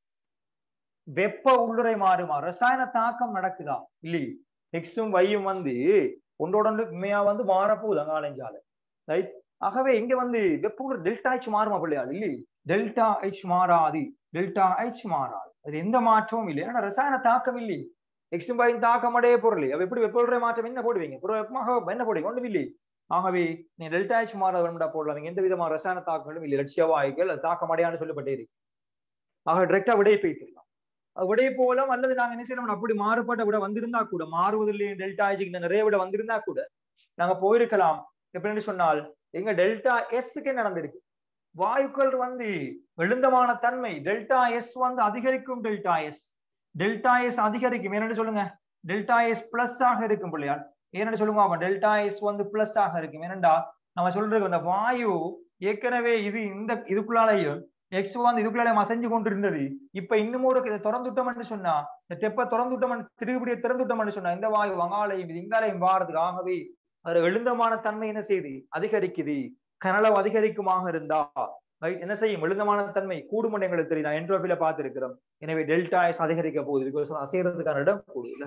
வெப்ப உள்ளுரை மாறுமா ரசாயன தாக்கம் நடக்குதா இல்லையே எக்ஸும் வையும் வந்து ஒன்றோட உண்மையா வந்து மாறப்போகுது அங்காலஞ்சால ரைட் ஆகவே இங்க வந்து வெப்ப உள்ளுரை டெல்டா ஹெச் மாறுமா பிள்ளையாள் இல்லையே டெல்டா ஹெச் மாறாது டெல்டா ஹெச் மாறாது அது எந்த மாற்றமும் இல்லை ஏன்னா ரசாயன தாக்கம் இல்லை எக்ஸும் வையும் தாக்கம் அடைய பொருள் அவ எப்படி வெப்ப உள்ளுரை மாற்றம் என்ன போடுவீங்க வெப்பமாக என்ன போடுவீங்க ஒன்றும் இல்லை ஆகவே நீ டெல்டா ஹெச் மாறாத வேணும்டா போடலாம் எந்த விதமான ரசாயன தாக்கங்களும் இல்லை லட்சிய வாயுக்கள் அது தாக்கம் அடையான்னு சொல்லப்பட்டே இருக்கு ஆக டிரெக்டா விடையை பேசிடலாம் விடை போலும் அல்லது நாங்க என்ன செய்யணும் அப்படி மாறுபட்ட விட வந்திருந்தா கூட மாறுவதில்லை டெல்டா ஹெச்சுக்கு நிறைய விட வந்திருந்தா கூட நாங்க போயிருக்கலாம் எப்படின்னு சொன்னால் எங்க டெல்டா எஸ்க்கு என்ன நடந்திருக்கு வாயுக்கள் வந்து எழுந்தமான தன்மை டெல்டா எஸ் வந்து அதிகரிக்கும் டெல்டா எஸ் டெல்டா எஸ் அதிகரிக்கும் என்னன்னு சொல்லுங்க டெல்டா எஸ் பிளஸ் ஆக இருக்கும் பிள்ளையார் ஏன்னு சொல்லுங்க அவன் டெல்டா எஸ் வந்து பிளஸ் ஆக இருக்கும் ஏனண்டா நம்ம சொல்றது அந்த வாயு ஏற்கனவே இது இந்த இதுக்குள்ளாலையும் எக்ஸ் வந்து இதுக்குள்ளாலே அசைஞ்சு கொண்டு இருந்தது இப்ப இன்னும் ஒரு இதை திறந்துட்டோம்னு சொன்னா இந்த தெப்ப திறந்துட்டோம் திருப்படியை திறந்துட்டோம்னு சொன்னா இந்த வாயு வங்காளையும் இது இங்காலையும் வாரதுக்கு ஆகவே அது எழுந்தமான தன்மை என்ன செய்யுது அதிகரிக்குது கனளவு அதிகரிக்குமாக இருந்தா என்ன செய்யும் எழுந்தமான தன்மை கூடுமன் எங்களுக்கு தெரியும் நான் என்ட்ரோபில பார்த்திருக்கிறோம் எனவே டெல்டா எஸ் அதிகரிக்க போகுது பிகாஸ் அசைறதுக்கான இடம் கூடுதல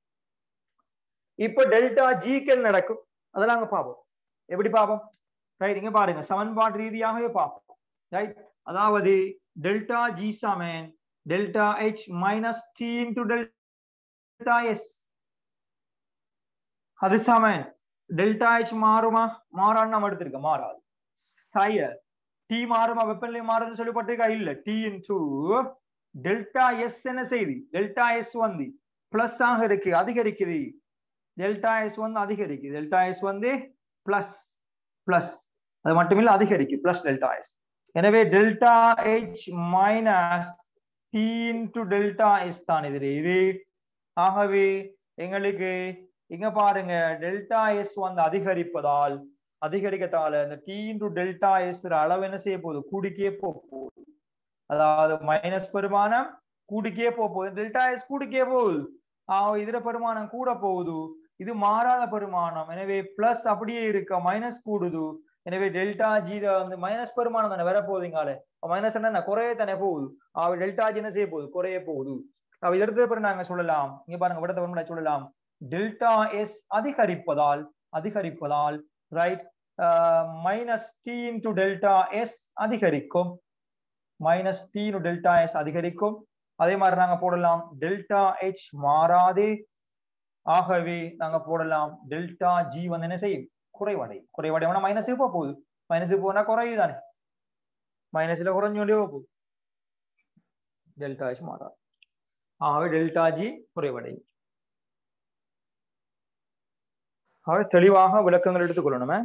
இப்ப டெல்டா ஜிக்கு நடக்கும் அதெல்லாம் நாங்க பார்ப்போம் எப்படி பார்ப்போம் ரைட் இங்க பாருங்க சமன்பாடு ரீதியாகவே பார்ப்போம் ரைட் அதாவது டெல்டா ஜி சமன் delta H minus T into delta S அது சமன் டெல்டா ஹெச் மாறுமா மாறான்னு நம்ம எடுத்திருக்க மாறாது சய டி மாறுமா வெப்பநிலை மாறுதுன்னு சொல்லப்பட்டிருக்கா இல்ல டி இன்டு டெல்டா எஸ் என்ன செய்தி டெல்டா எஸ் வந்து பிளஸ் ஆக இருக்கு அதிகரிக்குது டெல்டா எஸ் வந்து அதிகரிக்குது டெல்டா எஸ் வந்து பிளஸ் பிளஸ் அது மட்டும் இல்ல அதிகரிக்கு பிளஸ் டெல்டா எஸ் எனவே delta H minus T into delta S தான் இது இது ஆகவே எங்களுக்கு இங்க பாருங்க டெல்டா எஸ் வந்து அதிகரிப்பதால் அதிகரிக்கத்தால இந்த டி இன்டு டெல்டா எஸ் அளவு என்ன செய்ய போகுது கூடிக்கே போகுது அதாவது மைனஸ் பெருமானம் கூடிக்கே போகுது டெல்டா எஸ் கூடிக்கே போகுது ஆஹ் இதுல பெருமானம் கூட போகுது இது மாறாத பெருமானம் எனவே பிளஸ் அப்படியே இருக்க மைனஸ் கூடுது எனவே டெல்டா ஜி வந்து மைனஸ் பெருமானம் தானே வர போகுதுங்கால மைனஸ் என்ன குறைய தானே போகுது அவ டெல்டா ஜி என்ன செய்ய போகுது குறைய போகுது அவ இதற்கு பிறகு நாங்க சொல்லலாம் இங்க பாருங்க விடத்த பெருமாள் சொல்லலாம் டெல்டா எஸ் அதிகரிப்பதால் அதிகரிப்பதால் right minus T into delta S அதிகரிக்கும் minus T into delta S அதிகரிக்கும் அதே மாதிரி நாங்க போடலாம் டெல்டா ஹெச் மாறாதே ஆகவே நாங்க போடலாம் டெல்டா ஜி வந்து என்ன செய்யும் குறைவடை குறைவடைனா மைனஸ் போக போகுது மைனஸ் போனா குறையுதானே மைனஸ்ல குறைஞ்சோண்டே போகுது டெல்டா ஹெச் மாறாது ஆகவே டெல்டா ஜி குறைவடையும் ஆகவே தெளிவாக விளக்கங்கள் எடுத்துக்கொள்ளணுமே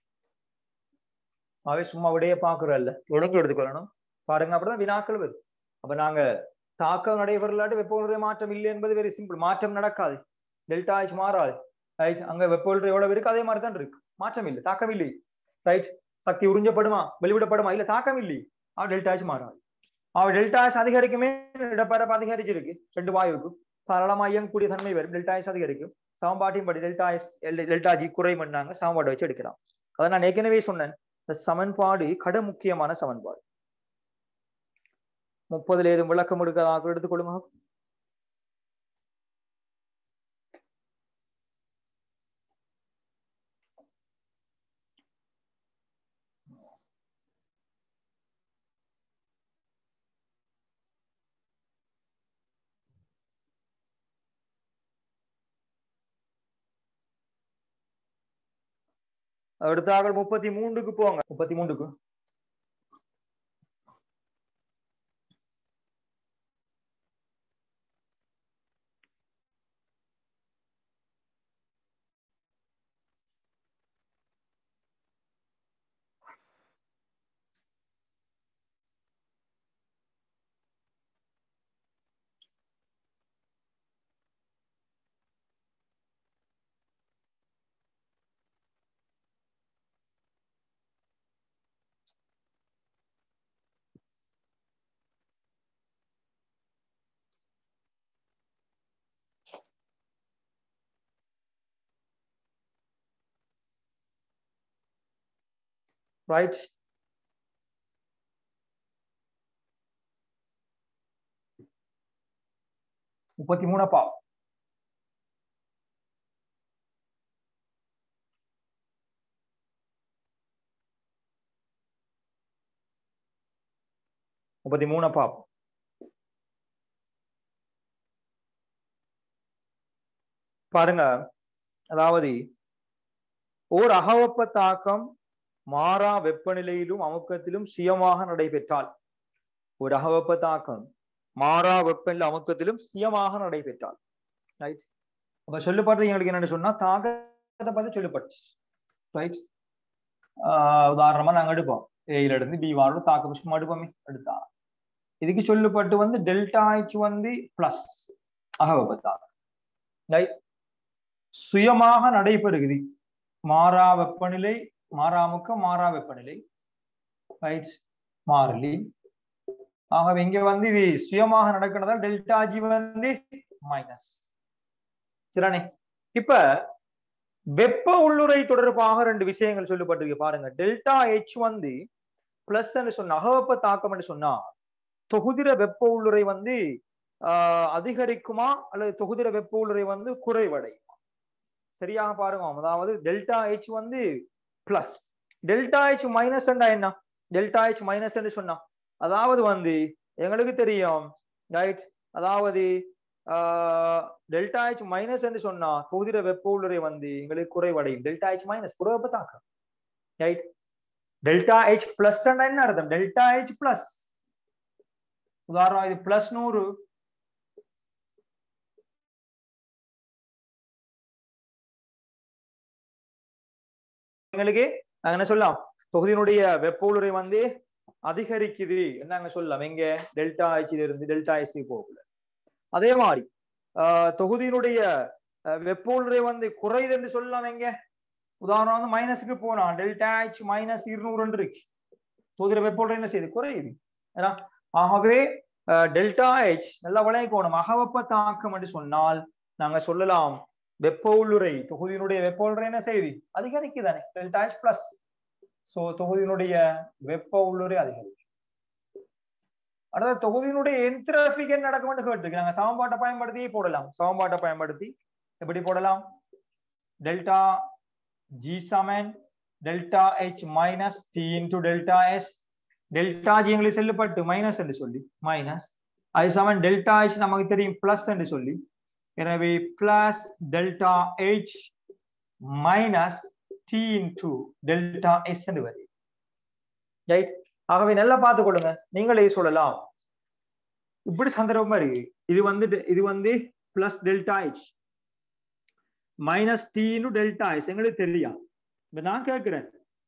ஆகவே சும்மா விடைய பாக்குறல்ல ஒழுங்கு எடுத்துக்கொள்ளணும் பாருங்க அப்படிதான் வினாக்கள் வருது அப்ப நாங்க தாக்கம் நடைபெறலாட்டு வெப்பநிலை மாற்றம் இல்லை என்பது வெரி சிம்பிள் மாற்றம் நடக்காது டெல்டா ஹெச் மாறாது ரைட் அங்க வெப்பநிலை எவ்வளவு இருக்கு அதே மாதிரி தான் இருக்கு மாற்றம் இல்லை தாக்கம் இல்லை ரைட் சக்தி உறிஞ்சப்படுமா வெளிவிடப்படுமா இல்ல தாக்கம் இல்லை ஆ டெல்டா ஹெச் மாறாது அவ டெல்டா ஹெச் அதிகரிக்குமே இடப்பரப்பு அதிகரிச்சிருக்கு ரெண்டு வாயுக்கும் தாராளமா இயங்கக்கூடிய தன்மை வரும் டெல்டா ஹெச் அதிகரிக்கும் சமன்பாட்டையும் படி டெல்டா எஸ் டெல்டா ஜி குறைமன்னாங்க சமன்பாட்டை வச்சு எடுக்கலாம் அதை நான் ஏற்கனவே சொன்னேன் இந்த சமன்பாடு கட முக்கியமான சமன்பாடு முப்பதுல ஏதும் விளக்கம் எடுக்க எடுத்துக்கொள்ளுங்க அடுத்தாக முப்பத்தி மூன்றுக்கு போங்க முப்பத்தி மூன்றுக்கு ரைட் முப்பத்தி மூணப்பா முப்பத்தி மூணப்பா பாருங்க அதாவது ஓர் அகவெப்ப தாக்கம் மாறா வெப்பநிலையிலும் அமுக்கத்திலும் சுயமாக நடைபெற்றால் ஒரு அகவெப்ப தாக்கம் மாறா வெப்பநிலை அமுக்கத்திலும் சுயமாக நடைபெற்றால் ரைட் அப்ப சொல்லப்படுறது எங்களுக்கு என்னன்னு சொன்னா தாக்கத்தை பத்தி சொல்லப்பட்டு ரைட் உதாரணமா நாங்க எடுப்போம் ஏல இருந்து பி வாரோட தாக்கம் சும்மா எடுப்போமே எடுத்தா இதுக்கு சொல்லப்பட்டு வந்து டெல்டா ஹெச் வந்து பிளஸ் அகவெப்ப தாக்கம் ரைட் சுயமாக நடைபெறுகிறது மாறா வெப்பநிலை மாறாமுக்க மாறா வெப்பநிலை ரைட் மாறிலி ஆகவே இங்க வந்து இது சுயமாக நடக்கிறதால டெல்டா ஜி வந்து மைனஸ் சரிண்ணே இப்ப வெப்ப உள்ளுரை தொடர்பாக ரெண்டு விஷயங்கள் சொல்லப்பட்டிருக்கு பாருங்க டெல்டா ஹெச் வந்து பிளஸ் சொன்ன அகவெப்ப தாக்கம் சொன்னா தொகுதிர வெப்ப உள்ளுரை வந்து ஆஹ் அதிகரிக்குமா அல்லது தொகுதிர வெப்ப உள்ளுரை வந்து குறைவடையுமா சரியாக பாருங்க அதாவது டெல்டா ஹெச் வந்து பிளஸ் டெல்டா ஹெச் மைனஸ் என்ன டெல்டா ஹெச் மைனஸ் சொன்னா அதாவது வந்து எங்களுக்கு தெரியும் ரைட் அதாவது டெல்டா ஹெச் மைனஸ் என்று சொன்னா தொகுதிர வெப்ப உள்ளுரை வந்து எங்களுக்கு குறைவடையும் டெல்டா ஹெச் மைனஸ் குறைவெப்ப தாக்கம் ரைட் டெல்டா ஹெச் பிளஸ் என்ன அர்த்தம் டெல்டா ஹெச் பிளஸ் உதாரணம் இது பிளஸ் நூறு எங்களுக்கு நாங்க என்ன சொல்லலாம் தொகுதியினுடைய வெப்ப உள்ளுரை வந்து அதிகரிக்குது என்னங்க சொல்லலாம் எங்க டெல்டா ஹெச்ல இருந்து டெல்டா ஹெச் போகல அதே மாதிரி ஆஹ் தொகுதியினுடைய வெப்ப உள்ளுரை வந்து குறையுது என்று சொல்லலாம் எங்க உதாரணம் வந்து மைனஸுக்கு போனா டெல்டா ஹெச் மைனஸ் இருநூறு இருக்கு தொகுதியில வெப்ப உள்ளுரை என்ன செய்யுது குறையுது ஏன்னா ஆகவே டெல்டா ஹெச் நல்லா விளையக்கோணும் அகவெப்ப தாக்கம் என்று சொன்னால் நாங்க சொல்லலாம் வெப்ப உள்ளுரை தொகுதியினுடைய வெப்ப உள்ளுரை என்ன செய்யுது அதிகரிக்குதானே டெல்டா ஹெச் பிளஸ் சோ தொகுதியினுடைய வெப்ப உள்ளுரை அதிகரிக்கும் அடுத்த தொகுதியினுடைய என்ட்ரோபிக் என்ன நடக்கும்னு கேட்டுருக்கு நாங்க சமன்பாட்டை பயன்படுத்தி போடலாம் சமன்பாட்டை பயன்படுத்தி எப்படி போடலாம் டெல்டா ஜி சமன் delta H minus T into delta S delta G எங்களுக்கு செல்லுப்பட்டு மைனஸ் என்று சொல்லி மைனஸ் அது சமன் டெல்டா ஹெச் நமக்கு தெரியும் பிளஸ் என்று சொல்லி எனவே plus delta H minus T into delta S என்று வருது ரைட் ஆகவே நல்லா பார்த்து கொள்ளுங்க நீங்களே சொல்லலாம் இப்படி சந்தர்ப்பமா இருக்கு இது வந்து இது வந்து plus delta H minus T into delta S எங்களுக்கு தெரியும் இப்ப நான் கேட்கிறேன்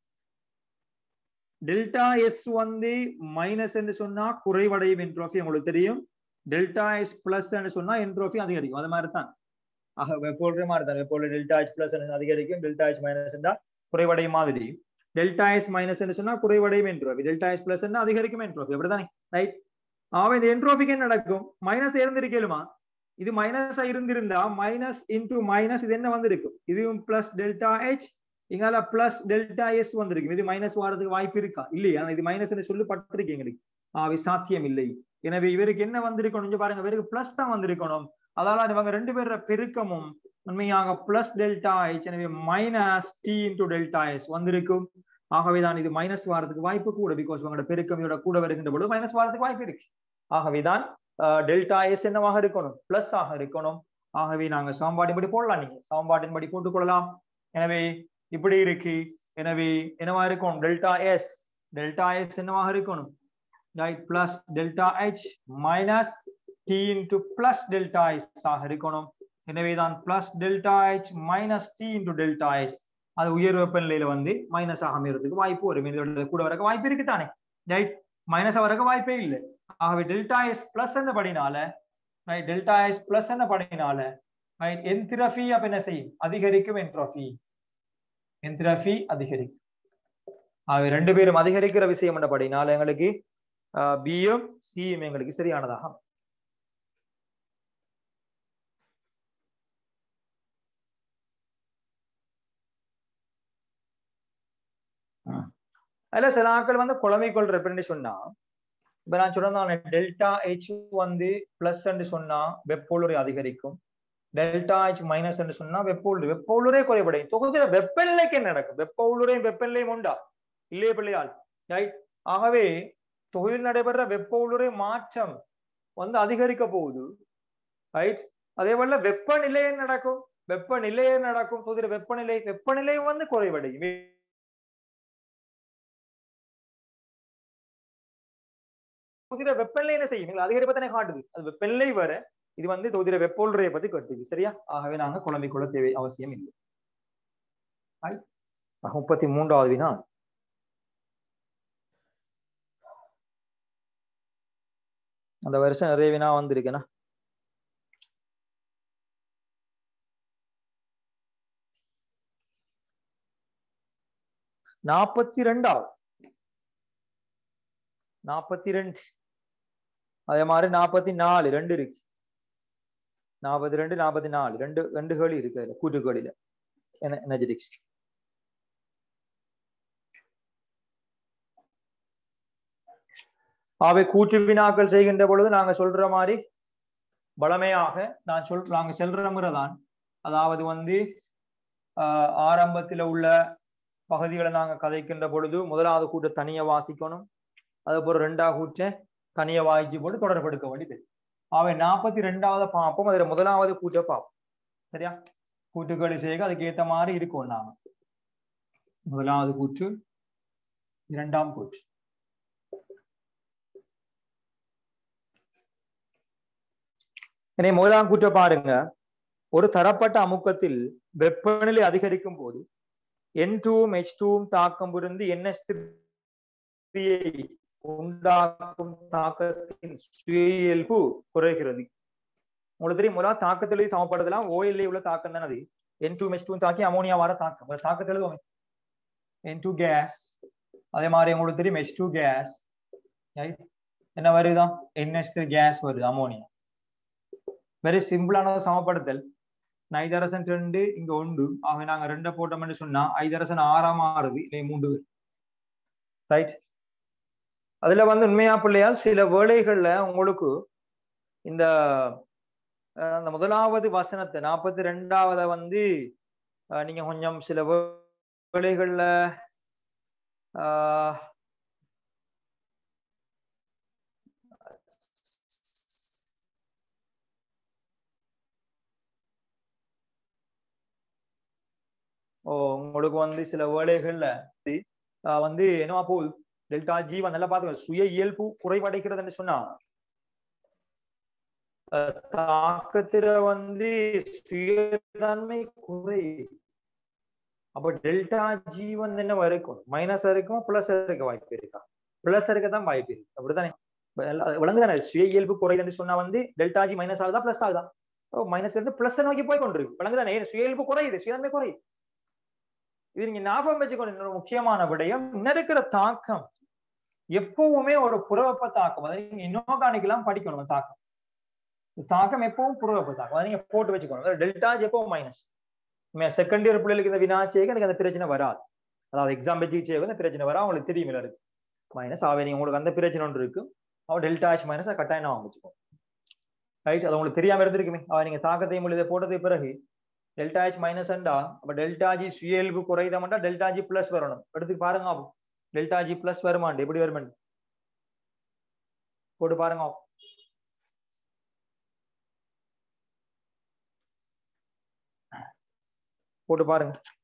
டெல்டா எஸ் வந்து மைனஸ் என்று சொன்னா குறைவடையும் என்ட்ரோஃபி உங்களுக்கு தெரியும் டெல்டா எஸ் பிளஸ் சொன்னா என்ட்ரோஃபி அதிகரிக்கும் அது மாதிரி தான் ஆக வெப்போல்ற மாதிரி தான் வெப்போல டெல்டா எச் பிளஸ் அதிகரிக்கும் டெல்டா எச் மைனஸ் குறைவடையும் மாதிரி டெல்டா எஸ் மைனஸ் சொன்னா குறைவடையும் என்ட்ரோஃபி டெல்டா எஸ் பிளஸ் அதிகரிக்கும் என்ட்ரோஃபி அப்படிதானே ரைட் அவன் இந்த என்ட்ரோஃபிக்கு என்ன நடக்கும் மைனஸ் இருந்திருக்கலுமா இது மைனஸா இருந்திருந்தா மைனஸ் இன்டூ மைனஸ் இது என்ன வந்திருக்கும் இதுவும் பிளஸ் டெல்டா ஹெச் இங்கால பிளஸ் டெல்டா எஸ் வந்திருக்கு இது மைனஸ் வரதுக்கு வாய்ப்பு இருக்கா இல்லையா இது மைனஸ் சொல்லப்பட்டிருக்கு எங்களுக்கு ஆவி சாத்தியம் இல்லை எனவே இவருக்கு என்ன வந்திருக்கணும் பாருங்க இவருக்கு பிளஸ் தான் வந்திருக்கணும் அதனால இவங்க ரெண்டு பேர பெருக்கமும் உண்மையாக பிளஸ் டெல்டா ஹெச் எனவே minus T into delta S வந்திருக்கும் ஆகவே தான் இது மைனஸ் வரதுக்கு வாய்ப்பு கூட பிகாஸ் இவங்களோட பெருக்கம் இதோட கூட வருகின்ற பொழுது மைனஸ் வரதுக்கு வாய்ப்பு இருக்கு ஆகவேதான் டெல்டா எஸ் என்னவாக இருக்கணும் பிளஸ் ஆக இருக்கணும் ஆகவே நாங்க சமன்பாட்டின்படி போடலாம் நீங்க சமன்பாட்டின்படி போட்டுக் கொள்ளலாம் எனவே இப்படி இருக்கு எனவே என்னவா இருக்கும் டெல்டா எஸ் டெல்டா எஸ் என்னவாக இருக்கணும் right plus delta H minus T into plus delta S ஆக இருக்கணும் எனவே தான் plus delta H minus T into delta S அது உயர் வெப்பநிலையில வந்து மைனஸ் ஆக அமைறதுக்கு வாய்ப்பு வரும் இதோட கூட வரக்க வாய்ப்பு இருக்கு தானே ரைட் மைனஸ் வரக்க வாய்ப்பே இல்லை ஆகவே டெல்டா எஸ் பிளஸ் என்ன படினால ரைட் டெல்டா எஸ் பிளஸ் என்ன படினால ரைட் என்திரபி அப்ப என்ன செய்யும் அதிகரிக்கும் என்ட்ரோபி என்திரபி அதிகரிக்கும் ஆகவே ரெண்டு பேரும் அதிகரிக்கிற விஷயம் என்ன படினால எங்களுக்கு பியும் சியும் எங்களுக்கு சரியானதாக அதுல சில ஆட்கள் வந்து குழமைக்கொள் ரெப்ரண்ட் சொன்னா இப்ப நான் சொன்னதான டெல்டா ஹெச் வந்து பிளஸ் சொன்னா வெப்போலுரை அதிகரிக்கும் டெல்டா ஹெச் மைனஸ் சொன்னா வெப்போல் வெப்போலுரே குறைபடையும் தொகுதியில வெப்பநிலைக்கு என்ன நடக்கும் வெப்ப உள்ளுரையும் வெப்பநிலையும் உண்டா இல்லையே பிள்ளையால் ரைட் ஆகவே தொகுதியில் நடைபெற வெப்ப உள்ளுரை மாற்றம் வந்து அதிகரிக்க போகுது ரைட் அதே போல வெப்பநிலை நடக்கும் வெப்பநிலையே நடக்கும் தொகுதியில வெப்பநிலை வெப்பநிலை வந்து குறைவடையும் தொகுதியில வெப்பநிலை என்ன செய்யும் அதிகரிப்பதனை காட்டுது அது வெப்பநிலை வர இது வந்து தொகுதியில வெப்போல்றையை பத்தி கட்டுது சரியா ஆகவே நாங்க குழம்பிக் கொள்ள தேவை அவசியம் இல்லை முப்பத்தி மூன்றாவது வினா அந்த வருஷம் நிறைய வினா வந்திருக்குண்ணா நாற்பத்தி ரெண்டாவது நாற்பத்தி ரெண்டு அதே மாதிரி நாற்பத்தி நாலு ரெண்டு இருக்கு நாற்பத்தி ரெண்டு நாற்பத்தி நாலு ரெண்டு ரெண்டு கேள்வி இருக்கு அதுல கூட்டு கேள்வியில எனர்ஜெட்டிக்ஸ் அவை கூற்று வினாக்கள் செய்கின்ற பொழுது நாங்க சொல்ற மாதிரி பலமையாக நான் சொல் நாங்க செல்ற முறைதான் அதாவது வந்து ஆஹ் ஆரம்பத்துல உள்ள பகுதிகளை நாங்க கதைக்கின்ற பொழுது முதலாவது கூட்ட தனியை வாசிக்கணும் அதுபோல ரெண்டாவது கூற்ற தனியை வாய்ச்சி போட்டு தொடர்பெடுக்க வேண்டியது அவை நாற்பத்தி ரெண்டாவது பார்ப்போம் அதுல முதலாவது கூட்ட பார்ப்போம் சரியா கூட்டுக்களை செய்க அதுக்கு ஏத்த மாதிரி இருக்கும் நாங்க முதலாவது கூற்று இரண்டாம் கூற்று இனி முதலாம் கூற்ற பாருங்க ஒரு தரப்பட்ட அமுக்கத்தில் வெப்பநிலை அதிகரிக்கும் போது என் டூவும் எச் டூவும் தாக்கம் புரிந்து என்எஸ் உண்டாக்கும் தாக்கத்தின் சுய இயல்பு குறைகிறது உங்களுக்கு தெரியும் முதல்ல தாக்கத்திலே சமப்படுத்தலாம் ஓஎல்ஏ உள்ள தாக்கம் தானே அது என் டூ எச் டூ தாக்கி அமோனியா வர தாக்கம் ஒரு தாக்கத்தில் எழுதுவோம் என் டூ கேஸ் அதே மாதிரி உங்களுக்கு தெரியும் எச் டூ கேஸ் என்ன வருதுதான் என்எஸ் கேஸ் வருது அமோனியா வெரி சிம்பிளான சமப்படுத்தல் ஐதரசன் ரெண்டு இங்க உண்டு ஆக நாங்க ரெண்டை போட்டோம்னு சொன்னா ஐதரசன் ஆறாம் ஆறுது இல்லை மூன்று ரைட் அதுல வந்து உண்மையா பிள்ளையால் சில வேலைகள்ல உங்களுக்கு இந்த அந்த முதலாவது வசனத்தை நாற்பத்தி ரெண்டாவத வந்து நீங்க கொஞ்சம் சில வேலைகள்ல ஆஹ் ஓ உங்களுக்கு வந்து சில வேலைகள்ல வந்து என்னவா போகுது டெல்டா ஜி நல்லா பாத்துக்க சுய இயல்பு குறைவடைகிறதுன்னு சொன்னா தாக்கத்துல வந்து சுயதன்மை குறை அப்ப டெல்டா ஜி வந்து என்ன இருக்கும் மைனஸ் இருக்கும் பிளஸ் இருக்க வாய்ப்பு இருக்கா பிளஸ் இருக்க தான் வாய்ப்பு இருக்கு அப்படித்தானே விளங்குதானே சுய இயல்பு குறைதுன்னு சொன்னா வந்து டெல்டா ஜி மைனஸ் ஆகுதா பிளஸ் ஆகுதா மைனஸ் இருந்து பிளஸ் நோக்கி போய் கொண்டிருக்கு விளங்குதானே சுய இயல்பு குறையுது சுயதன்மை குறையுது இது நீங்க ஞாபகம் வச்சுக்கணும் இன்னொரு முக்கியமான விடயம் இருக்கிற தாக்கம் எப்பவுமே ஒரு புறவெப்ப தாக்கம் அதை நீங்க இன்ஆர்கானிக்லாம் படிக்கணும் தாக்கம் தாக்கம் எப்பவும் புறவெப்ப தாக்கம் அதை நீங்க போட்டு வச்சுக்கணும் டெல்டாஜ் எப்பவும் மைனஸ் செகண்ட் இயர் பிள்ளைகளுக்கு இந்த வினா செய்ய எனக்கு அந்த பிரச்சனை வராது அதாவது எக்ஸாம் வச்சு செய்ய அந்த பிரச்சனை வரா அவங்களுக்கு தெரியும் இருக்கு மைனஸ் ஆவே நீங்க உங்களுக்கு அந்த பிரச்சனை ஒன்று இருக்கு அவன் டெல்டாஜ் மைனஸ் கட்டாயம் நான் வச்சுக்கோ ரைட் அது உங்களுக்கு தெரியாம இருந்திருக்குமே அவ நீங்க தாக்கத்தையும் இதை போட்டது பிறகு டெல்டா ஹெச் மைனஸ் அண்டா அப்ப டெல்டா ஜி சுயல்பு குறைதமாட்டா டெல்டா ஜி பிளஸ் வரணும் எடுத்து பாருங்க ஆகும் டெல்டா ஜி பிளஸ் வருமாண்டு எப்படி வருமாண்டு போட்டு பாருங்க போட்டு பாருங்க